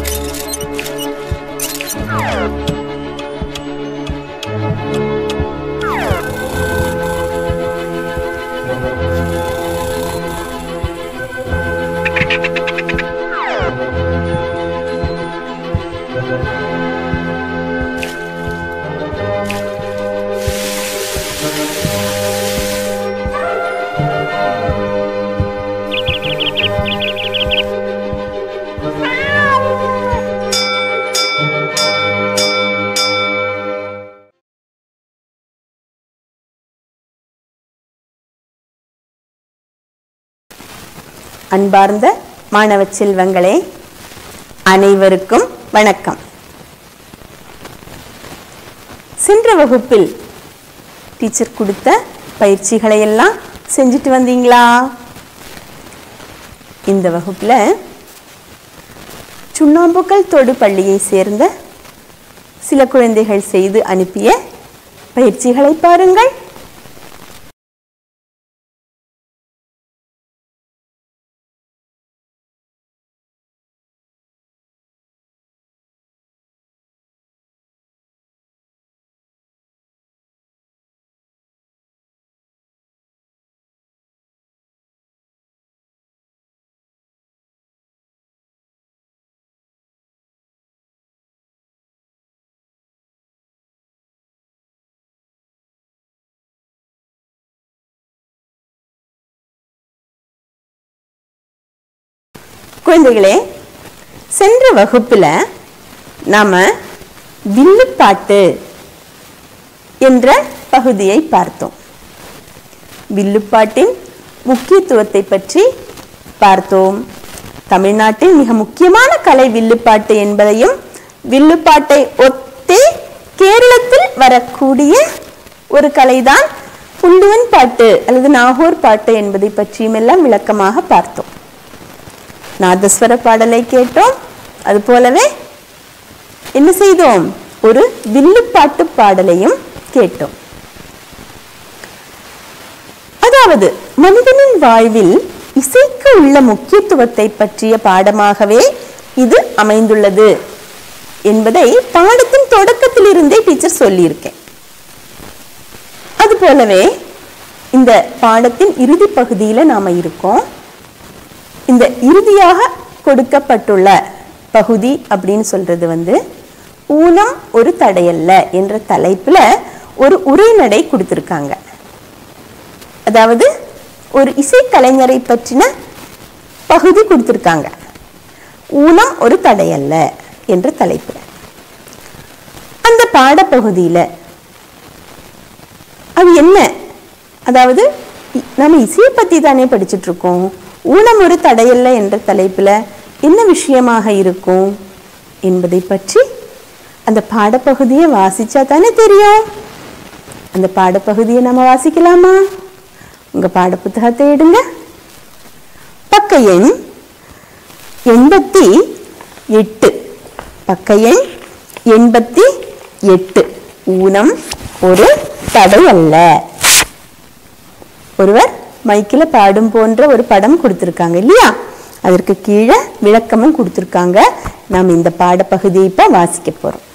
அன்பார்ந்த மாணவ செல்வங்களே அனைவருக்கும் வணக்கம் சென்ற வகுப்பில் டீச்சர் கொடுத்த பயிற்சிகளை எல்லாம் செஞ்சுட்டு வந்தீங்களா இந்த வகுப்பில் சுண்ணாம்புக்கல் தொடு பள்ளியை சேர்ந்த சில குழந்தைகள் செய்து அனுப்பிய பயிற்சிகளை பாருங்கள் குழந்தைகளே சென்ற வகுப்புல நாம வில்லுப்பாட்டு என்ற பகுதியை பார்த்தோம் வில்லுப்பாட்டின் முக்கியத்துவத்தை பற்றி பார்த்தோம் தமிழ்நாட்டில் மிக முக்கியமான கலை வில்லுப்பாட்டு என்பதையும் வில்லுப்பாட்டை ஒத்தே கேரளத்தில் வரக்கூடிய ஒரு கலைதான் புல்லுவன் பாட்டு அல்லது நாகூர் பாட்டு என்பதை பற்றியும் எல்லாம் விளக்கமாக பார்த்தோம் நாதஸ்வர பாடலை கேட்டோம் அது போலவே என்ன செய்தோம் ஒரு வில்லுப்பாட்டு பாடலையும் கேட்டோம் அதாவது மனிதனின் வாழ்வில் இசைக்கு உள்ள முக்கியத்துவத்தை பற்றிய பாடமாகவே இது அமைந்துள்ளது என்பதை பாடத்தின் தொடக்கத்திலிருந்தே டீச்சர் சொல்லியிருக்கேன் அது போலவே இந்த பாடத்தின் இறுதி பகுதியில் நாம இருக்கோம் இந்த இறுதியாக கொடுக்கப்பட்டுள்ள பகுதி அப்படின்னு சொல்றது வந்து ஊனம் ஒரு தடையல்ல என்ற தலைப்புல ஒரு உரைநடை கொடுத்திருக்காங்க அதாவது ஒரு இசைக்கலைஞரை பற்றின பகுதி கொடுத்திருக்காங்க ஊனம் ஒரு தடையல்ல என்ற தலைப்புல அந்த பாடப்பகுதியில அது என்ன அதாவது இ- நம்ம இசையை பத்தி தானே படிச்சுட்டு இருக்கோம் ஊனம் ஒரு தடையல்ல என்ற தலைப்புல என்ன விஷயமாக இருக்கும் என்பதை பற்றி அந்த பாடப்பகுதியை வாசிச்சா தானே தெரியும் அந்த பாடப்பகுதியை நம்ம வாசிக்கலாமா உங்க பாடப்புத்தகத்தை எடுங்க பக்க எண் எண்பத்தி எட்டு பக்க எண் எண்பத்தி எட்டு ஊனம் ஒரு தடை அல்ல ஒருவர் மைக்கில் பாடும் போன்ற ஒரு படம் கொடுத்துருக்காங்க இல்லையா அதற்கு கீழே விளக்கமும் கொடுத்துருக்காங்க நாம் இந்த பாடப்பகுதியை இப்போ வாசிக்க போகிறோம்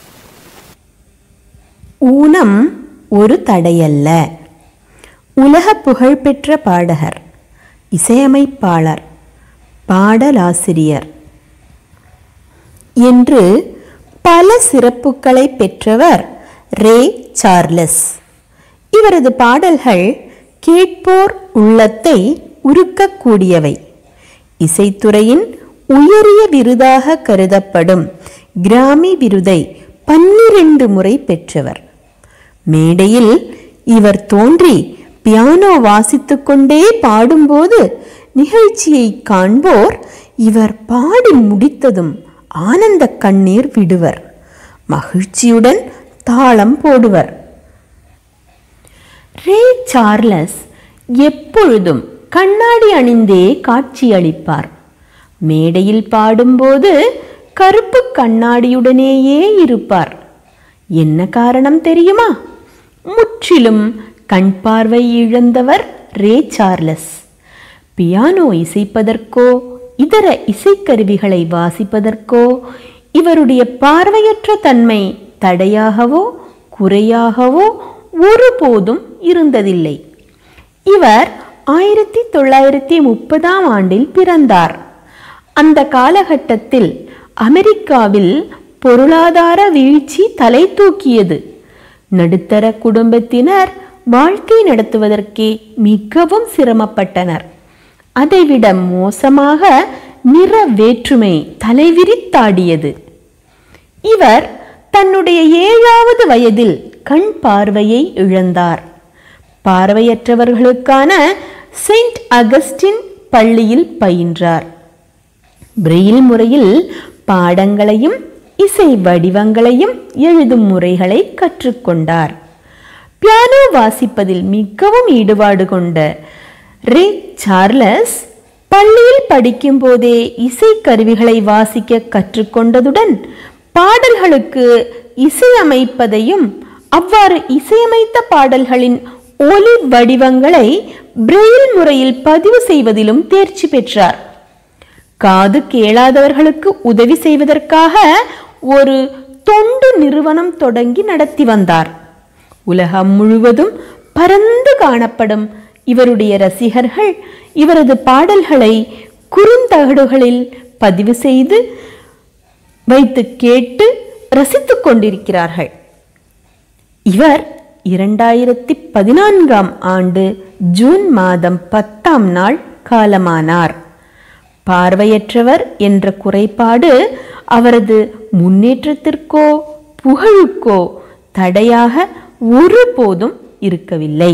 ஊனம் ஒரு தடையல்ல உலக புகழ்பெற்ற பாடகர் இசையமைப்பாளர் பாடலாசிரியர் என்று பல சிறப்புகளை பெற்றவர் ரே சார்லஸ் இவரது பாடல்கள் கேட்போர் உள்ளத்தை உருக்கக்கூடியவை இசைத்துறையின் உயரிய விருதாக கருதப்படும் கிராமி விருதை பன்னிரண்டு முறை பெற்றவர் மேடையில் இவர் தோன்றி பியானோ வாசித்துக் கொண்டே பாடும்போது நிகழ்ச்சியை காண்போர் இவர் பாடி முடித்ததும் ஆனந்த கண்ணீர் விடுவர் மகிழ்ச்சியுடன் தாளம் போடுவர் ரே சார்லஸ் எப்பொழுதும் கண்ணாடி அணிந்தே காட்சியளிப்பார் மேடையில் பாடும்போது கருப்பு கண்ணாடியுடனேயே இருப்பார் என்ன காரணம் தெரியுமா முற்றிலும் கண் பார்வை இழந்தவர் ரே சார்லஸ் பியானோ இசைப்பதற்கோ இதர இசைக்கருவிகளை வாசிப்பதற்கோ இவருடைய பார்வையற்ற தன்மை தடையாகவோ குறையாகவோ ஒருபோதும் இருந்ததில்லை இவர் ஆயிரத்தி தொள்ளாயிரத்தி முப்பதாம் ஆண்டில் பிறந்தார் அந்த காலகட்டத்தில் அமெரிக்காவில் பொருளாதார வீழ்ச்சி தலை தூக்கியது நடுத்தர குடும்பத்தினர் வாழ்க்கை நடத்துவதற்கே மிகவும் சிரமப்பட்டனர் அதைவிட மோசமாக நிற வேற்றுமை தலைவிரித்தாடியது இவர் தன்னுடைய ஏழாவது வயதில் கண் பார்வையை இழந்தார் பார்வையற்றவர்களுக்கான செயின்ட் அகஸ்டின் பள்ளியில் பயின்றார் பிரெயில் முறையில் பாடங்களையும் இசை வடிவங்களையும் எழுதும் முறைகளை கற்றுக்கொண்டார் பியானோ வாசிப்பதில் மிகவும் ஈடுபாடு கொண்ட ரே சார்லஸ் பள்ளியில் படிக்கும் போதே இசை கருவிகளை வாசிக்க கற்றுக்கொண்டதுடன் பாடல்களுக்கு இசையமைப்பதையும் அவ்வாறு இசையமைத்த பாடல்களின் ஒலி வடிவங்களை பிரெயில் முறையில் பதிவு செய்வதிலும் தேர்ச்சி பெற்றார் காது கேளாதவர்களுக்கு உதவி செய்வதற்காக ஒரு தொண்டு நிறுவனம் தொடங்கி நடத்தி வந்தார் உலகம் முழுவதும் பரந்து காணப்படும் இவருடைய ரசிகர்கள் இவரது பாடல்களை குறுந்தகடுகளில் பதிவு செய்து வைத்து கேட்டு ரசித்துக் கொண்டிருக்கிறார்கள் இவர் இரண்டாயிரத்தி பதினான்காம் ஆண்டு ஜூன் மாதம் பத்தாம் நாள் காலமானார் பார்வையற்றவர் என்ற குறைபாடு அவரது முன்னேற்றத்திற்கோ புகழுக்கோ தடையாக ஒருபோதும் இருக்கவில்லை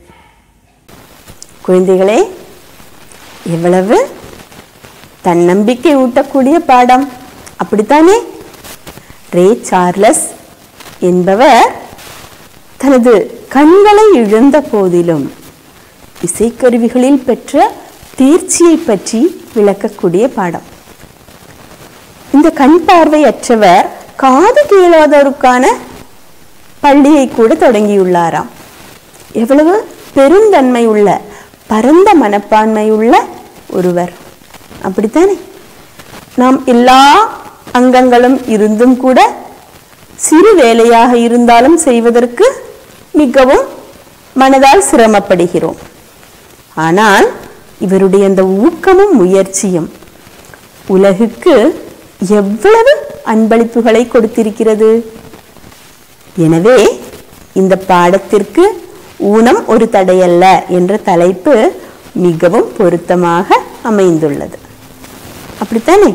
குழந்தைகளே எவ்வளவு தன்னம்பிக்கை ஊட்டக்கூடிய பாடம் அப்படித்தானே ரே சார்லஸ் என்பவர் தனது கண்களை இழந்த போதிலும் இசைக்கருவிகளில் பெற்ற தேர்ச்சியை பற்றி விளக்கக்கூடிய பாடம் இந்த கண் பார்வையற்றவர் காது கேளாதோருக்கான பள்ளியை கூட தொடங்கியுள்ளாராம் எவ்வளவு பெருந்தன்மை உள்ள பரந்த மனப்பான்மை உள்ள ஒருவர் அப்படித்தானே நாம் எல்லா அங்கங்களும் இருந்தும் கூட சிறு வேலையாக இருந்தாலும் செய்வதற்கு மிகவும் மனதால் சிரமப்படுகிறோம் ஆனால் இவருடைய அந்த ஊக்கமும் முயற்சியும் உலகுக்கு எவ்வளவு அன்பளிப்புகளை கொடுத்திருக்கிறது எனவே இந்த பாடத்திற்கு ஊனம் ஒரு தடையல்ல என்ற தலைப்பு மிகவும் பொருத்தமாக அமைந்துள்ளது அப்படித்தானே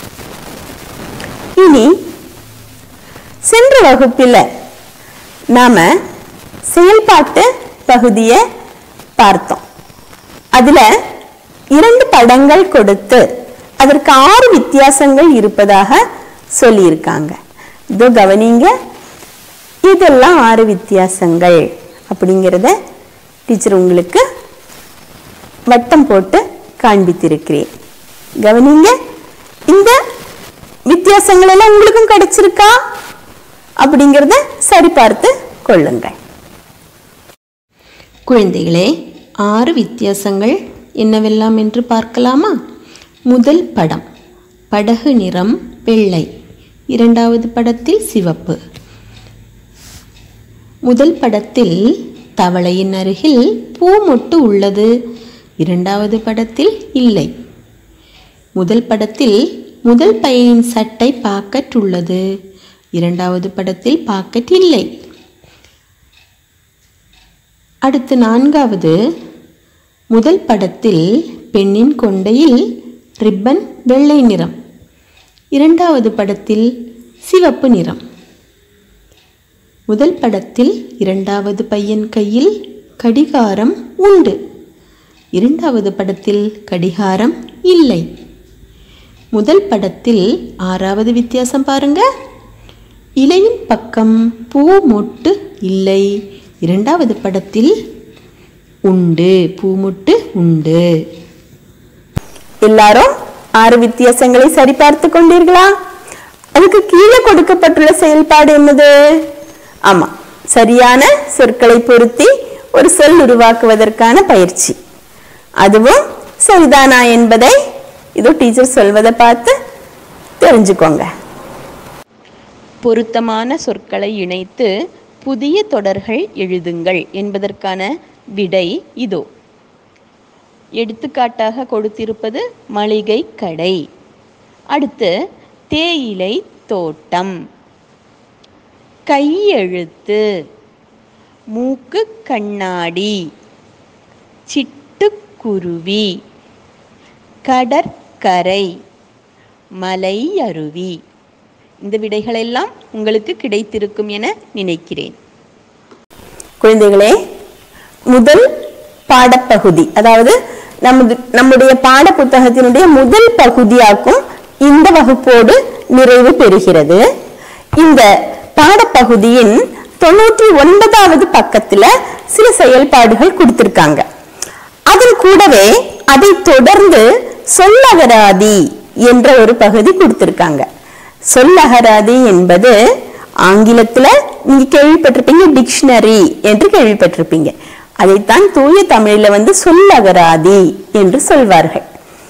இனி சென்ற வகுப்பில் நாம செயல்பாட்டு பகுதியை பார்த்தோம் அதுல இரண்டு படங்கள் கொடுத்து அதற்கு ஆறு வித்தியாசங்கள் இருப்பதாக சொல்லியிருக்காங்க இதோ கவனிங்க இதெல்லாம் ஆறு வித்தியாசங்கள் அப்படிங்கிறத டீச்சர் உங்களுக்கு வட்டம் போட்டு காண்பித்திருக்கிறேன் கவனிங்க இந்த வித்தியாசங்கள் எல்லாம் உங்களுக்கும் கிடைச்சிருக்கா அப்படிங்கிறத சரிபார்த்து கொள்ளுங்கள் குழந்தைகளே ஆறு வித்தியாசங்கள் என்னவெல்லாம் என்று பார்க்கலாமா முதல் படம் படகு நிறம் வெள்ளை இரண்டாவது படத்தில் சிவப்பு முதல் படத்தில் தவளையின் அருகில் பூமொட்டு உள்ளது இரண்டாவது படத்தில் இல்லை முதல் படத்தில் முதல் பையனின் சட்டை பாக்கெட் உள்ளது இரண்டாவது படத்தில் பாக்கெட் இல்லை அடுத்து நான்காவது முதல் படத்தில் பெண்ணின் கொண்டையில் ரிப்பன் வெள்ளை நிறம் இரண்டாவது படத்தில் சிவப்பு நிறம் முதல் படத்தில் இரண்டாவது பையன் கையில் கடிகாரம் உண்டு இரண்டாவது படத்தில் கடிகாரம் இல்லை முதல் படத்தில் ஆறாவது வித்தியாசம் பாருங்க இலையின் பக்கம் பூ மொட்டு இல்லை இரண்டாவது படத்தில் உண்டு பூமொட்டு உண்டு எல்லாரும் ஆறு வித்தியாசங்களை சரிபார்த்து கொண்டீர்களா அதுக்கு கீழே கொடுக்கப்பட்டுள்ள செயல்பாடு என்னது ஆமா சரியான சொற்களை பொருத்தி ஒரு சொல் உருவாக்குவதற்கான பயிற்சி அதுவும் சரிதானா என்பதை இதோ டீச்சர் சொல்வதை பார்த்து தெரிஞ்சுக்கோங்க பொருத்தமான சொற்களை இணைத்து புதிய தொடர்கள் எழுதுங்கள் என்பதற்கான விடை இதோ எடுத்துக்காட்டாக கொடுத்திருப்பது மளிகை கடை அடுத்து தேயிலை தோட்டம் கையெழுத்து மூக்கு கண்ணாடி சிட்டுக்குருவி கடற்கரை மலை அருவி இந்த விடைகளெல்லாம் உங்களுக்கு கிடைத்திருக்கும் என நினைக்கிறேன் குழந்தைகளே முதல் பாடப்பகுதி அதாவது நமது நம்முடைய பாட புத்தகத்தினுடைய முதல் பகுதியாக்கும் இந்த வகுப்போடு நிறைவு பெறுகிறது இந்த பாடப்பகுதியின் தொண்ணூற்றி ஒன்பதாவது பக்கத்துல சில செயல்பாடுகள் கொடுத்திருக்காங்க அதன் கூடவே அதை தொடர்ந்து சொல்லகராதி என்ற ஒரு பகுதி கொடுத்திருக்காங்க சொல்லகராதி என்பது ஆங்கிலத்துல நீங்க கேள்விப்பட்டிருப்பீங்க டிக்ஷனரி என்று கேள்விப்பட்டிருப்பீங்க அதைத்தான் தூய தமிழில வந்து சொல்லகராதி என்று சொல்வார்கள்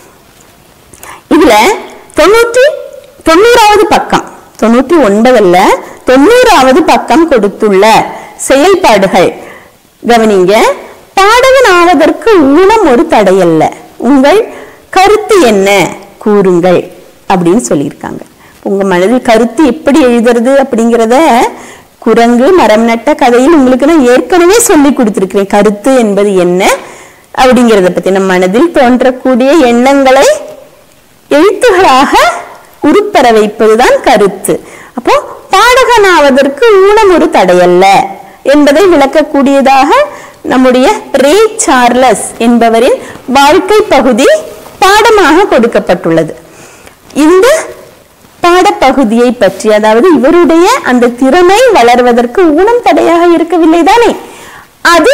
இதுல தொண்ணூற்றி தொண்ணூறாவது பக்கம் தொண்ணூற்றி ஒன்பதுல தொண்ணூறாவது பக்கம் கொடுத்துள்ள செயல்பாடுகள் கவனிங்க பாடகன் ஆவதற்கு ஊனம் ஒரு தடையல்ல உங்கள் கருத்து என்ன கூறுங்கள் அப்படின்னு சொல்லியிருக்காங்க உங்க மனதில் கருத்து எப்படி எழுதுறது அப்படிங்கிறத குரங்கு மரம் நட்ட கதையில் உங்களுக்கு நான் ஏற்கனவே சொல்லி கொடுத்திருக்கிறேன் கருத்து என்பது என்ன அப்படிங்கிறத பத்தி நம் மனதில் தோன்றக்கூடிய எண்ணங்களை எழுத்துகளாக உருப்பெற வைப்பதுதான் கருத்து அப்போ பாடகனாவதற்கு ஊனம் ஒரு தடையல்ல என்பதை விளக்கக்கூடியதாக நம்முடைய ரே சார்லஸ் என்பவரின் வாழ்க்கை பகுதி பாடமாக கொடுக்கப்பட்டுள்ளது இந்த பாடப்பகுதியை பற்றி அதாவது இவருடைய அந்த திறமை வளர்வதற்கு ஊனம் தடையாக இருக்கவில்லை தானே அது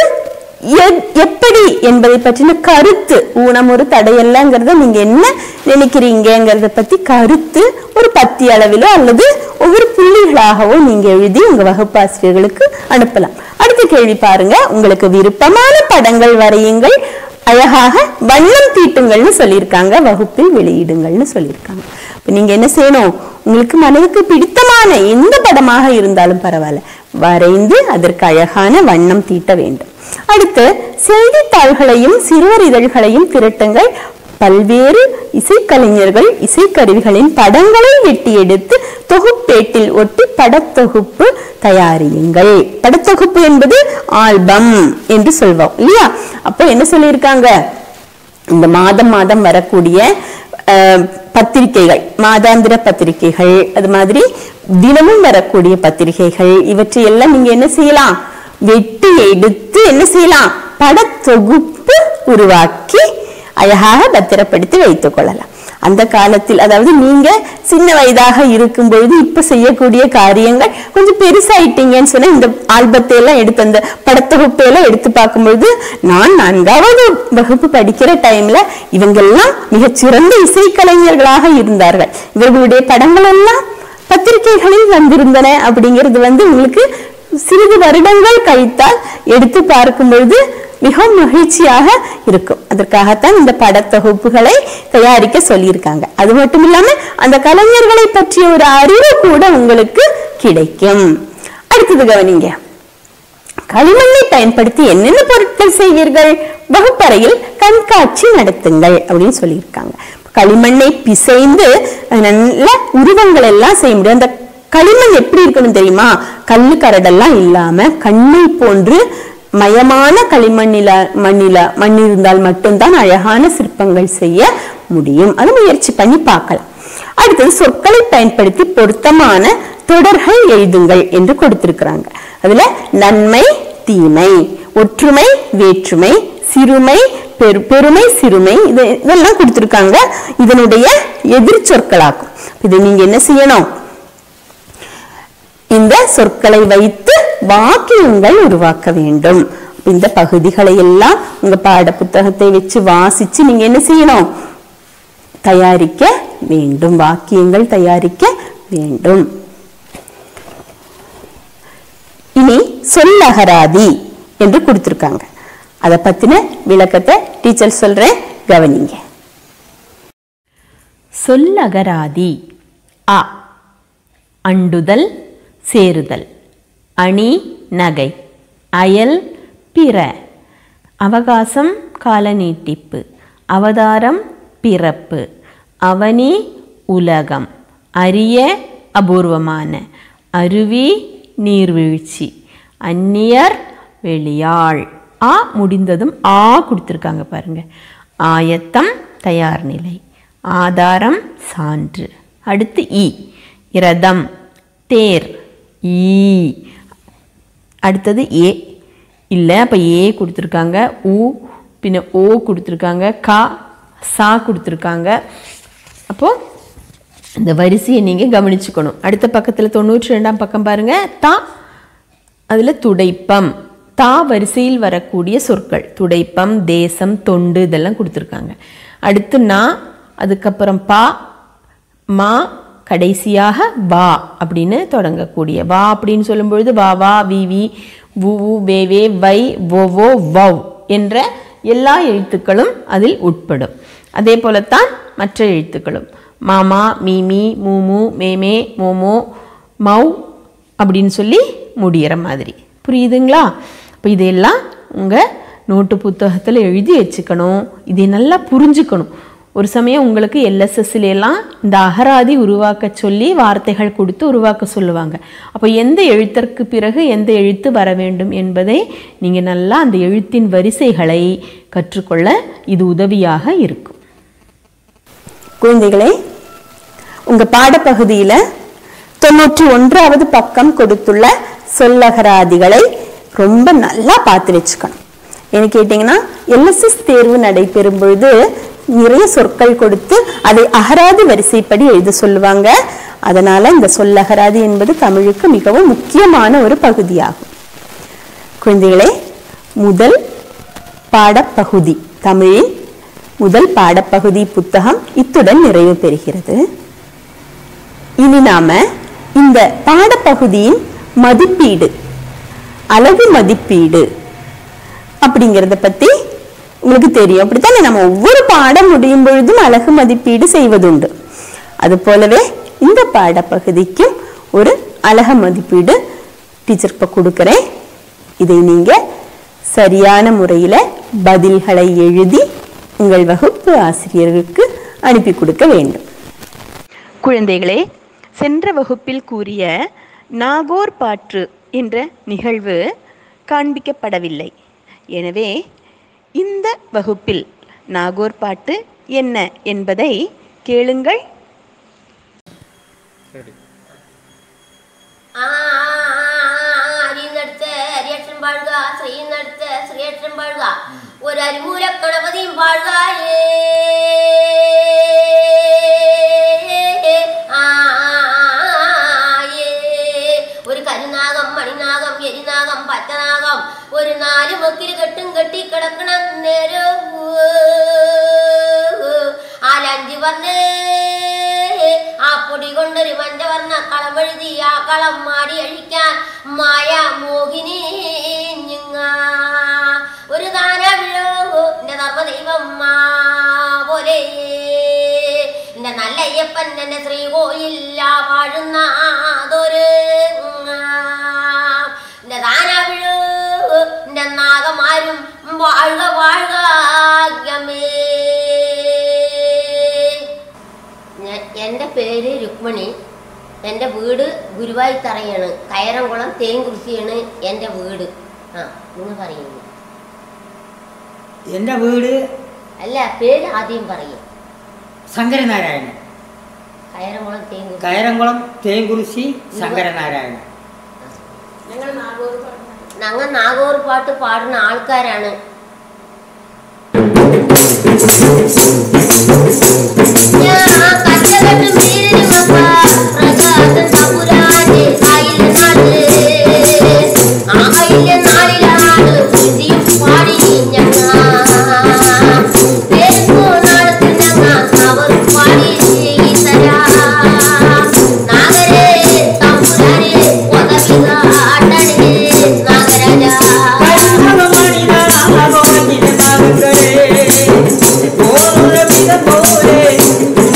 எ- எப்படி என்பதை பற்றின கருத்து ஊனம் ஒரு தடையல்லங்கிறத நீங்க என்ன நினைக்கிறீங்கிறத பத்தி கருத்து ஒரு பத்தி அளவிலோ அல்லது ஒவ்வொரு புள்ளிகளாகவோ நீங்க எழுதி உங்க வகுப்பாசிரியர்களுக்கு அனுப்பலாம் அடுத்த கேள்வி பாருங்க உங்களுக்கு விருப்பமான படங்கள் வரையுங்கள் அழகாக வண்ணம் தீட்டுங்கள்னு சொல்லியிருக்காங்க வகுப்பில் வெளியிடுங்கள்னு சொல்லியிருக்காங்க இப்ப நீங்க என்ன செய்யணும் உங்களுக்கு மனதுக்கு பிடித்தமான எந்த படமாக இருந்தாலும் பரவாயில்ல வரைந்து அதற்கு அழகான வண்ணம் தீட்ட வேண்டும் அடுத்து செய்தித்தாள்களையும் சிறுவர் இதழ்களையும் திரட்டுங்கள் பல்வேறு இசைக்கலைஞர்கள் இசைக்கருவிகளின் படங்களை வெட்டி எடுத்து தொகுப்பேட்டில் ஒட்டி படத்தொகுப்பு தயாரியுங்கள் படத்தொகுப்பு என்பது ஆல்பம் என்று சொல்வோம் இல்லையா அப்போ என்ன சொல்லியிருக்காங்க இந்த மாதம் மாதம் வரக்கூடிய அஹ், பத்திரிகைகள் மாதாந்திர பத்திரிகைகள் அது மாதிரி தினமும் வரக்கூடிய பத்திரிகைகள் இவற்றை எல்லாம் நீங்க என்ன செய்யலாம் வெட்டி எடுத்து என்ன செய்யலாம் படத்தொகுப்பு உருவாக்கி அழகாக பத்திரப்படுத்தி வைத்துக் கொள்ளலாம் அந்த காலத்தில் அதாவது நீங்க சின்ன வயதாக இருக்கும் பொழுது இப்ப செய்யக்கூடிய காரியங்கள் கொஞ்சம் பெருசாயிட்டீங்கன்னு சொன்னா இந்த ஆல்பத்தை எல்லாம் எடுத்து அந்த படத்தொகுப்பை எல்லாம் எடுத்து பார்க்கும்பொழுது நான் நான்காவது வகுப்பு படிக்கிற டைம்ல இவங்கெல்லாம் மிகச்சிறந்த இசைக்கலைஞர்களாக இருந்தார்கள் இவர்களுடைய படங்கள் எல்லாம் பத்திரிகைகளில் வந்திருந்தன அப்படிங்கிறது வந்து உங்களுக்கு சிறிது வருடங்கள் கழித்தால் எடுத்து பார்க்கும் பொழுது மிகவும் மகிழ்ச்சியாக இருக்கும் அதற்காகத்தான் இந்த படத்தொகுப்புகளை தயாரிக்க சொல்லியிருக்காங்க அது மட்டும் இல்லாம அந்த கலைஞர்களை பற்றிய ஒரு அறிவு கூட உங்களுக்கு கிடைக்கும் அடுத்தது கவனிங்க களிமண்ணை பயன்படுத்தி என்னென்ன பொருட்கள் செய்வீர்கள் வகுப்பறையில் கண்காட்சி நடத்துங்கள் அப்படின்னு சொல்லியிருக்காங்க களிமண்ணை பிசைந்து அது நல்ல உருவங்கள் எல்லாம் செய்ய முடியும் அந்த களிமண் எப்படி இருக்கணும் தெரியுமா கல்லு கரடெல்லாம் இல்லாம கண்ணை போன்று மயமான களிமண்ணில மண்ணில மண் இருந்தால் மட்டும்தான் அழகான சிற்பங்கள் செய்ய முடியும் அது முயற்சி பண்ணி பார்க்கலாம் அடுத்தது சொற்களை பயன்படுத்தி பொருத்தமான தொடர்கள் எழுதுங்கள் என்று கொடுத்திருக்கிறாங்க அதுல நன்மை தீமை ஒற்றுமை வேற்றுமை சிறுமை பெரு- பெருமை சிறுமை இது இதெல்லாம் கொடுத்திருக்காங்க இதனுடைய எதிர் சொற்களாகும் இது நீங்க என்ன செய்யணும் இந்த சொற்களை வைத்து வாக்கியங்கள் உருவாக்க வேண்டும் இந்த பகுதிகளை எல்லாம் உங்க பாட புத்தகத்தை வச்சு வாசிச்சு நீங்க என்ன செய்யணும் தயாரிக்க வேண்டும் வாக்கியங்கள் தயாரிக்க வேண்டும் இனி சொல்லகராதி என்று கொடுத்திருக்காங்க அதை பத்தின விளக்கத்தை டீச்சர் சொல்றேன் கவனிங்க சொல்லகராதி அ அண்டுதல் சேருதல் அணி நகை அயல் பிற அவகாசம் கால நீட்டிப்பு அவதாரம் பிறப்பு அவனி உலகம் அரிய அபூர்வமான அருவி நீர்வீழ்ச்சி அந்நியர் வெளியாள் ஆ முடிந்ததும் ஆ கொடுத்துருக்காங்க பாருங்க ஆயத்தம் தயார் நிலை ஆதாரம் சான்று அடுத்து இ இரதம் தேர் ஈ அடுத்தது ஏ இல்லை அப்போ ஏ கொடுத்துருக்காங்க உ பின்ன ஓ கொடுத்துருக்காங்க கா சா கொடுத்துருக்காங்க அப்போது இந்த வரிசையை நீங்கள் கவனிச்சுக்கணும் அடுத்த பக்கத்தில் தொண்ணூற்றி ரெண்டாம் பக்கம் பாருங்கள் தா அதில் துடைப்பம் தா வரிசையில் வரக்கூடிய சொற்கள் துடைப்பம் தேசம் தொண்டு இதெல்லாம் கொடுத்துருக்காங்க அடுத்து நா அதுக்கப்புறம் பா மா கடைசியாக வா அப்படின்னு தொடங்கக்கூடிய வா அப்படின்னு சொல்லும்பொழுது வா வா வி வி வு வு வே வே வை வோ வோ வவ் என்ற எல்லா எழுத்துக்களும் அதில் உட்படும் அதே போலத்தான் மற்ற எழுத்துக்களும் மாமா மீமி மூமு மேமே மோமோ மௌ அப்படின்னு சொல்லி முடியிற மாதிரி புரியுதுங்களா அப்போ இதையெல்லாம் உங்கள் நோட்டு புத்தகத்தில் எழுதி வச்சுக்கணும் இதை நல்லா புரிஞ்சுக்கணும் ஒரு சமயம் உங்களுக்கு LSS-ல எல்லாம் இந்த அகராதி உருவாக்க சொல்லி வார்த்தைகள் கொடுத்து உருவாக்க சொல்லுவாங்க அப்போ எந்த எழுத்திற்கு பிறகு எந்த எழுத்து வர வேண்டும் என்பதை நீங்கள் நல்லா அந்த எழுத்தின் வரிசைகளை கற்றுக்கொள்ள இது உதவியாக இருக்கும் குழந்தைகளே உங்க பாடப்பகுதியில தொண்ணூற்றி ஒன்றாவது பக்கம் கொடுத்துள்ள சொல்லகராதிகளை ரொம்ப நல்லா பார்த்து வச்சுக்கணும் ஏன்னு கேட்டிங்கன்னா எல்எஸ்எஸ் தேர்வு நடைபெறும் பொழுது நிறைய சொற்கள் கொடுத்து அதை அகராதி வரிசைப்படி எழுத சொல்லுவாங்க அதனால இந்த சொல்லகராதி என்பது தமிழுக்கு மிகவும் முக்கியமான ஒரு பகுதியாகும் குழந்தைகளே முதல் பாடப்பகுதி தமிழின் முதல் பாடப்பகுதி புத்தகம் இத்துடன் நிறைவு பெறுகிறது இனி நாம இந்த பாடப்பகுதியின் மதிப்பீடு அழகு மதிப்பீடு அப்படிங்கிறத பத்தி உங்களுக்கு தெரியும் அப்படித்தானே நம்ம ஒவ்வொரு பாடம் முடியும் பொழுதும் அழகு மதிப்பீடு செய்வதுண்டு அது போலவே இந்த பாடப்பகுதிக்கும் ஒரு அழகு மதிப்பீடு டீச்சர் இப்போ கொடுக்குறேன் இதை நீங்க சரியான முறையில பதில்களை எழுதி உங்கள் வகுப்பு ஆசிரியர்களுக்கு அனுப்பி கொடுக்க வேண்டும் குழந்தைகளே சென்ற வகுப்பில் கூறிய நாகோர் பாற்று என்ற நிகழ்வு காண்பிக்கப்படவில்லை எனவே இந்த வகுப்பில் நாகோர் பாட்டு என்ன என்பதை கேளுங்கள் അരിനടുത്ത അരിയക്ഷം പാടുക ശ്രീനടുത്ത ശ്രീയക്ഷം പാടുക ഒരു അരിമൂല ഗണപതിയും പാടുക ഏ. ആ, ഏ. ഒരു കരുനാഗം മണിനാഗം എരിനാഗം പച്ചനാഗം ഒരു നാല് മക്കിൽ കെട്ടും കെട്ടി കിടക്കണ നേരം ആലഞ്ചി പറഞ്ഞേ ആ പൊടി കൊണ്ടൊരു മഞ്ചവർണ്ണ കളം എഴുതി ആ കളം മാടി അഴിക്കാൻ മായ മോഹിനി ഞങ്ങ ഒരു ദാനവിഴോ എന്റെ ധർമ്മദൈവം മാ പോലെ എന്റെ നല്ല അയ്യപ്പൻ എന്റെ ശ്രീകോയില്ല വാഴുന്ന അതൊരു എന്റെ ദാനവിഴോ എന്റെ നാഗമാരും വാഴുക വാഴുക യമേ ഞാൻ- എൻ്റെ പേര് രുക്മിണി എൻ്റെ വീട് ഗുരുവായൂത്തറയാണ് കയറംകുളം തേൻകുറിശിയാണ് എൻ്റെ വീട് ആ എന്ന് പറയുന്നു എൻ്റെ വീട് അല്ല പേര് ആദ്യം പറയും ശങ്കരനാരായണൻ കയറംകുളം തേൻകുറിശി കയറംകുളം തേങ്കുറിശി ശങ്കരനാരായണൻ ഞങ്ങൾ നാഗോർ പാട്ട് പാടുന്ന ആൾക്കാരാണ് ഞാൻ കച്ചകെട്ടും വീരനുമപ്പ, പ്രകാശം തമ്പുരാന്റെ ആയില്യനാള്. ആ ആയില്യനാളിലാണ് കൃഷിയും പാടി ഞങ്ങ. പേരുമ്പോളാടത്ത് ഞങ്ങ അവർ പാടി ഈശ്വരാ. നാഗരേ തമ്പുരാനെ ഉദവി കാട്ടണേ നാഗരാജാ പോലെ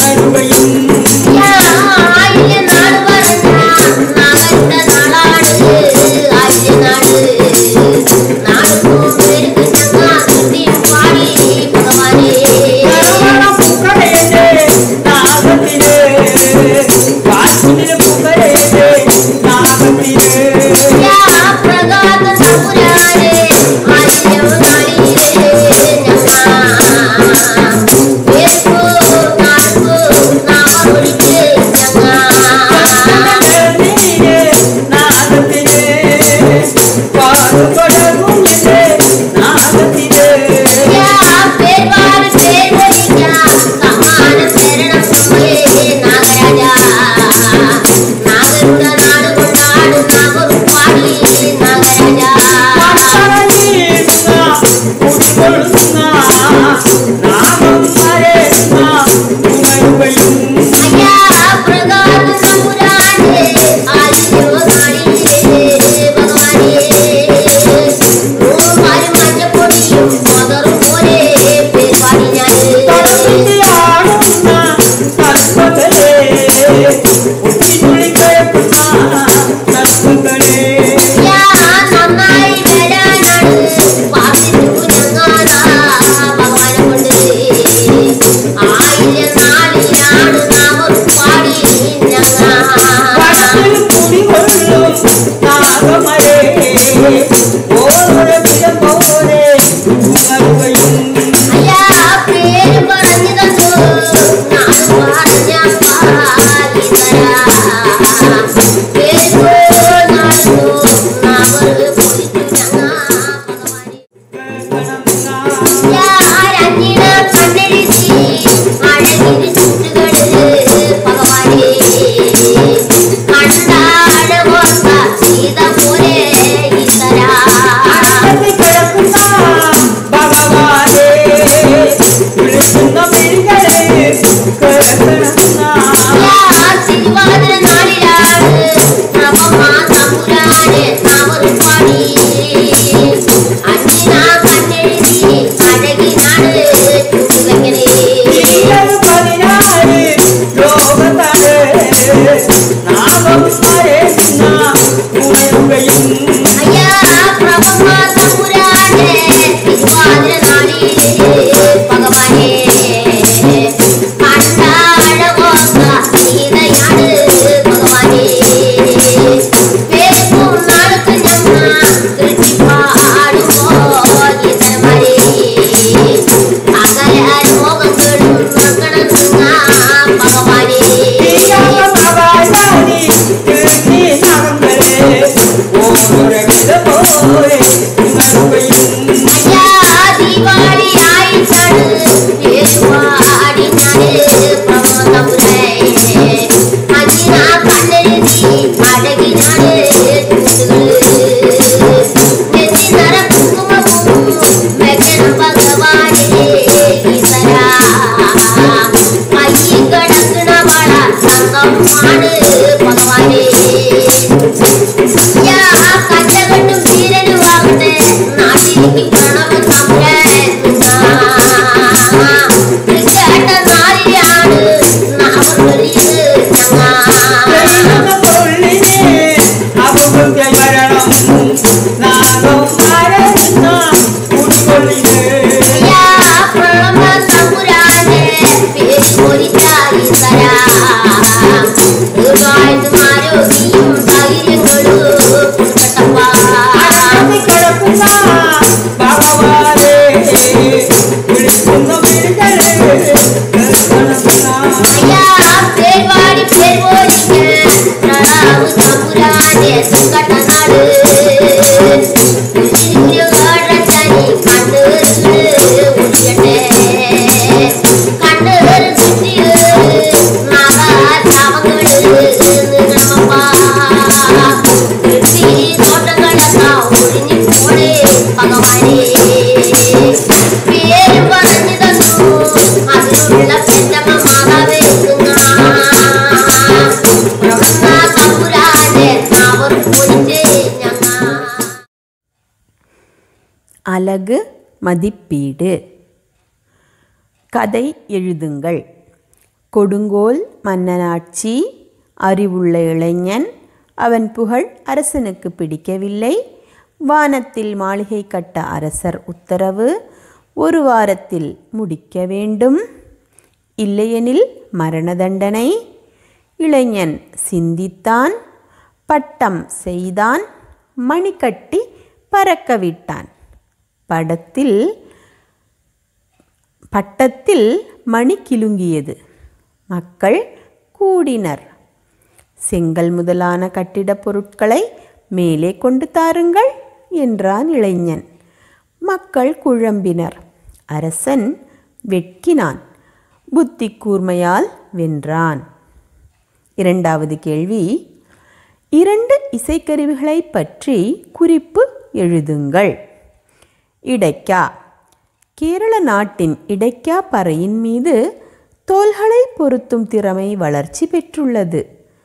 நாகமரே ஓருலகிடம் போரே உணர்வையும் ஐயா பேரு പറഞ്ഞു തന്നു നാട് പറഞ്ഞപ്പ ഇതരാ പേരു നാടു നാവറ് പൊളിച്ചു ഞങ്ങ ഭഗവാനെ യാരഞ്ഞിന കണ്ണെഴുതി അഴകിന് ചുറ്റുകള് ഭഗവാനെ കണ്ടാട ഓർത്ത സീത പോലെ ഇതരാ കിടക്കുന്ന ഭഗവാനേ വിളിക്കുന്ന പിടികളെ കേൾക്കണമെന്ന തിരുവാതിര നാളിലാണ് നവമാ തമ്പുരാനെ നവറുപാടി അഞ്ചിനാ കണ്ണെഴുതി അഴകിനാണ് ചുട്ടുവെക്കണേ ഈരവ് പതിനാറ് ലോകത്താറ് നാഗം മരേക്കുന്ന ഉണരുകയും അയ്യാ പ്രഭമാ തമ്പുരാനെ തിരുവാതിര നാളിലെ ഭഗവാനെ കണ്ടാഴകോത്ത സീതയാണ് ഭഗവാനെ പേരും നാൾക്ക് ഞങ്ങ കൃഷി പാടുമോ ഗീതന്മാരെ സകല രോഗങ്ങളും നക്കണമെന്ന ഭഗവാനെ ഭഗവാനി കീർത്തി നാഗങ്ങളെ ഓരവിധ പോലെ ഉണരുകയും അയ്യാ ദീപാവലി ആയിട്ടാണ് പേരുവാടി ഞാന് പ്രമോദപുരേ അഞ്ചിനാ കണ്ണെഴുതി അഴകിനാണ് നെറ്റി നിറ കുങ്കുമവും വെക്കണം ഭഗവാനെ ഈശ്വരാ കയ്യിൽ കിടക്കണ വള തങ്കമാണ് ഭഗവാനെ യാ കച്ചകെട്ടും വീരനുമാകട്ടെ നാട്ടിലേക്ക് പ്രണവം തമ്പുരാൻ നാളിലാണ് നാവറിയത് ഞങ്ങ പൊള്ളിനെ അപകൃത്യ മരണം നാഗം മരന്ന കുടികൊള്ളിനെ യാ പ്രണവ തമ്പുരാനെ പേര് പൊരിച്ചായി തരാ ആരോഗ്യം ധൈര്യങ്ങളും കൊടുക്കട്ടപ്പാ കിടക്കുന്ന ഭഗവാനെ വിളിക്കുന്ന പിടികളെ കേൾക്കണമെന്ന അയ്യാ പേർവാടി പേർവോലിക്ക് പ്രണാമ തമ്പുരാനെ സുക്കട്ടനാട് ഉരുകാടച്ചാനി കണ്ണേറില് ഒഴിയട്ടെ കണ്ണേറ് ചുറ്റിയേറ് നാഗാചാമങ്ങള് നീങ്ങണമപ്പാ കൃഷി തോട്ടങ്ങളൊക്കെ ഒഴിഞ്ഞു പോണേ ഭഗവാനെ പേര് പറഞ്ഞു തന്നു അതിനുള്ള പെറ്റമ്മ മാതാവേ തമ്പുരാനെ അവർ പൊളിച്ച് ഞങ്ങ அலகு மதிப்பீடு கதை எழுதுங்கள் கொடுங்கோல் மன்னனாட்சி அறிவுள்ள இளைஞன் அவன் புகழ் அரசனுக்கு பிடிக்கவில்லை வானத்தில் மாளிகை கட்ட அரசர் உத்தரவு ஒரு வாரத்தில் முடிக்க வேண்டும் இல்லையெனில் மரண தண்டனை இளைஞன் சிந்தித்தான் பட்டம் செய்தான் மணிக்கட்டி பறக்க விட்டான் படத்தில் பட்டத்தில் மணி கிலுங்கியது மக்கள் கூடினர் செங்கல் முதலான கட்டிடப் பொருட்களை மேலே கொண்டு தாருங்கள் என்றான் இளைஞன் மக்கள் குழம்பினர் அரசன் வெட்கினான் புத்தி கூர்மையால் வென்றான் இரண்டாவது கேள்வி இரண்டு இசைக்கருவிகளை பற்றி குறிப்பு எழுதுங்கள் இடைக்கா கேரள நாட்டின் இடைக்கா பறையின் மீது தோள்களை பொருத்தும் திறமை வளர்ச்சி பெற்றுள்ளது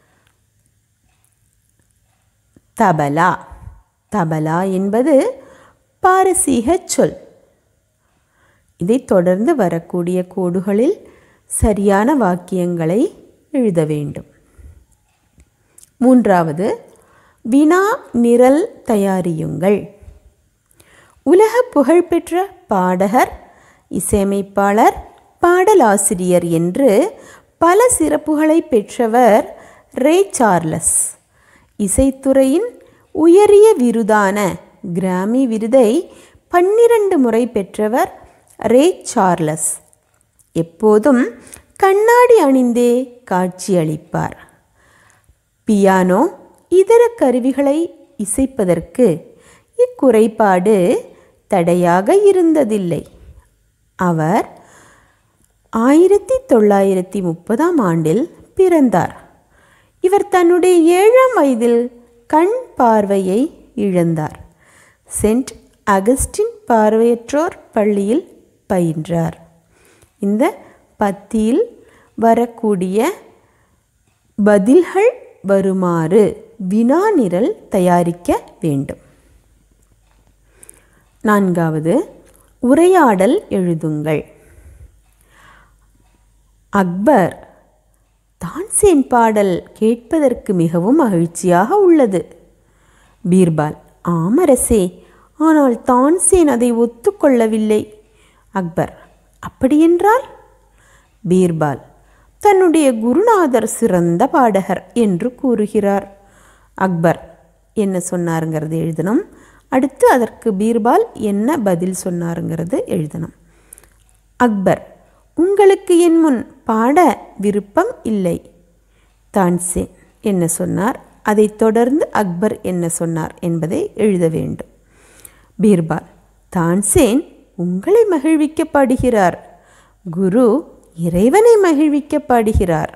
தபலா தபலா என்பது பாரசீக சொல் இதைத் தொடர்ந்து வரக்கூடிய கோடுகளில் சரியான வாக்கியங்களை எழுத வேண்டும் மூன்றாவது வினா நிரல் தயாரியுங்கள் உலக புகழ்பெற்ற பாடகர் இசையமைப்பாளர் பாடலாசிரியர் என்று பல சிறப்புகளை பெற்றவர் ரே சார்லஸ் இசைத்துறையின் உயரிய விருதான கிராமி விருதை பன்னிரண்டு முறை பெற்றவர் ரே சார்லஸ் எப்போதும் கண்ணாடி அணிந்தே காட்சியளிப்பார் பியானோ இதர கருவிகளை இசைப்பதற்கு இக்குறைபாடு தடையாக இருந்ததில்லை அவர் ஆயிரத்தி தொள்ளாயிரத்தி முப்பதாம் ஆண்டில் பிறந்தார் இவர் தன்னுடைய ஏழாம் வயதில் கண் பார்வையை இழந்தார் சென்ட் அகஸ்டின் பார்வையற்றோர் பள்ளியில் பயின்றார் இந்த பத்தியில் வரக்கூடிய பதில்கள் வருமாறு வினா நிரல் தயாரிக்க வேண்டும் நான்காவது உரையாடல் எழுதுங்கள் அக்பர் தான்சேன் பாடல் கேட்பதற்கு மிகவும் மகிழ்ச்சியாக உள்ளது பீர்பால் ஆமரசே ஆனால் தான்சேன் அதை ஒத்துக்கொள்ளவில்லை அக்பர் அப்படியென்றால் பீர்பால் தன்னுடைய குருநாதர் சிறந்த பாடகர் என்று கூறுகிறார் அக்பர் என்ன சொன்னாருங்கிறது எழுதணும் அடுத்து அதற்கு பீர்பால் என்ன பதில் சொன்னாருங்கிறது எழுதணும் அக்பர் உங்களுக்கு என் முன் பாட விருப்பம் இல்லை தான்சேன் என்ன சொன்னார் அதைத் தொடர்ந்து அக்பர் என்ன சொன்னார் என்பதை எழுத வேண்டும் பீர்பால் தான்சேன் உங்களை மகிழ்விக்கப்படுகிறார் குரு இறைவனை மகிழ்விக்கப்படுகிறார்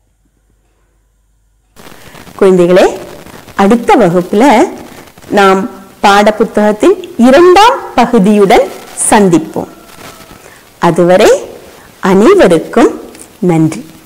குழந்தைகளே அடுத்த வகுப்புல நாம் பாடப்புத்தகத்தின் இரண்டாம் பகுதியுடன் சந்திப்போம் அதுவரை அனைவருக்கும் நன்றி